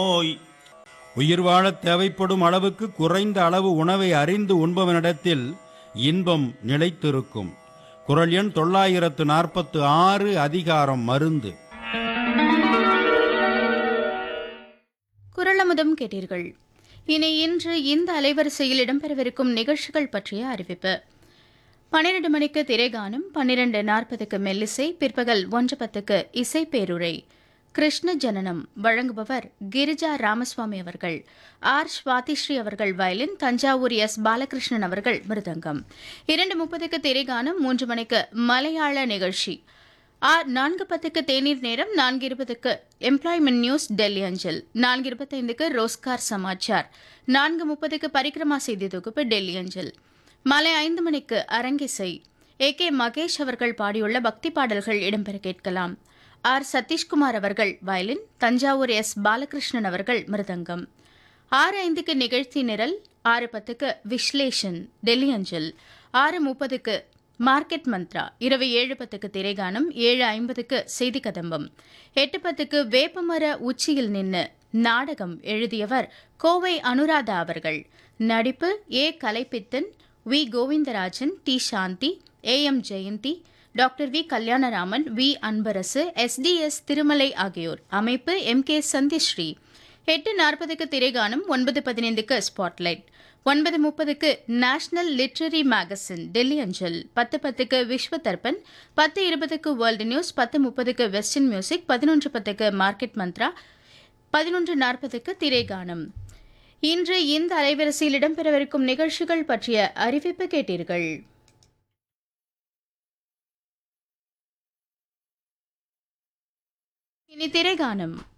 நோய் உயிர் வாழத் தேவைப்படும் அளவுக்கு குறைந்த அளவு உணவை அறிந்து உண்பவனிடத்தில் இன்பம் நிலைத்திருக்கும் குரல் எண் தொள்ளாயிரத்து நாற்பத்து ஆறு அதிகாரம் மருந்து குரலமுதம் கேட்டீர்கள் இனி இன்று இந்த அலைவரிசையில் இடம்பெறவிருக்கும் நிகழ்ச்சிகள் பற்றிய அறிவிப்பு பன்னிரண்டு மணிக்கு திரைகானம் பன்னிரண்டு நாற்பதுக்கு மெல்லிசை பிற்பகல் ஒன்று பத்துக்கு இசை பேருரை கிருஷ்ண ஜனனம் வழங்குபவர் கிரிஜா ராமசுவாமி அவர்கள் ஆர் ஸ்வாதிஸ்ரீ அவர்கள் வயலின் தஞ்சாவூர் எஸ் பாலகிருஷ்ணன் அவர்கள் மிருதங்கம் இரண்டு முப்பதுக்கு திரைகானம் மூன்று மணிக்கு மலையாள நிகழ்ச்சி ஆர் நான்கு பத்துக்கு தேநீர் நேரம் நான்கு இருபதுக்கு எம்ப்ளாய்மெண்ட் நியூஸ் டெல்லி அஞ்சல் நான்கு இருபத்தைந்துக்கு ரோஸ்கார் சமாச்சார் நான்கு முப்பதுக்கு பரிக்கிரமா செய்தி தொகுப்பு டெல்லி அஞ்சல் மாலை ஐந்து மணிக்கு அரங்கிசை ஏ கே மகேஷ் அவர்கள் பாடியுள்ள பக்தி பாடல்கள் இடம்பெற கேட்கலாம் ஆர் சதீஷ்குமார் அவர்கள் வயலின் தஞ்சாவூர் எஸ் பாலகிருஷ்ணன் அவர்கள் மிருதங்கம் ஆறு ஐந்துக்கு நிகழ்ச்சி நிரல் ஆறு பத்துக்கு விஸ்லேஷன் டெல்லி அஞ்சல் ஆறு முப்பதுக்கு மார்க்கெட் மந்த்ரா இரவு ஏழு பத்துக்கு திரைகானம் ஏழு ஐம்பதுக்கு செய்தி கதம்பம் எட்டு பத்துக்கு வேப்பமர உச்சியில் நின்று நாடகம் எழுதியவர் கோவை அனுராதா அவர்கள் நடிப்பு A Kalaipithan V Govindarajan T Shanthi A M Jayanthi doctor V Kalyanaraman V Anbarasu STS Thirumalai ஆகியோர் அமைப்பு எம் கே சந்தியஸ்ரீ எட்டு நாற்பதுக்கு திரைகானம் ஒன்பது பதினைந்துக்கு ஸ்பாட்லைட் ஒன்பது முப்பதுக்கு நேஷனல் லிட்ரரி மேகசின் டெல்லி அஞ்சல் பத்து பத்துக்கு விஸ்வ தர்பன் பத்து இருபதுக்கு வேர்ல்டு நியூஸ் பத்து முப்பதுக்கு வெஸ்டர்ன் மியூசிக் பதினொன்று பத்துக்கு மார்க்கெட் மந்த்ரா பதினொன்று நாற்பதுக்கு திரைகானம் இன்று இந்த அலைவரிசையில் இடம்பெறவிருக்கும் நிகழ்ச்சிகள் பற்றிய அறிவிப்பு கேட்டீர்கள் இனி திரைகானம்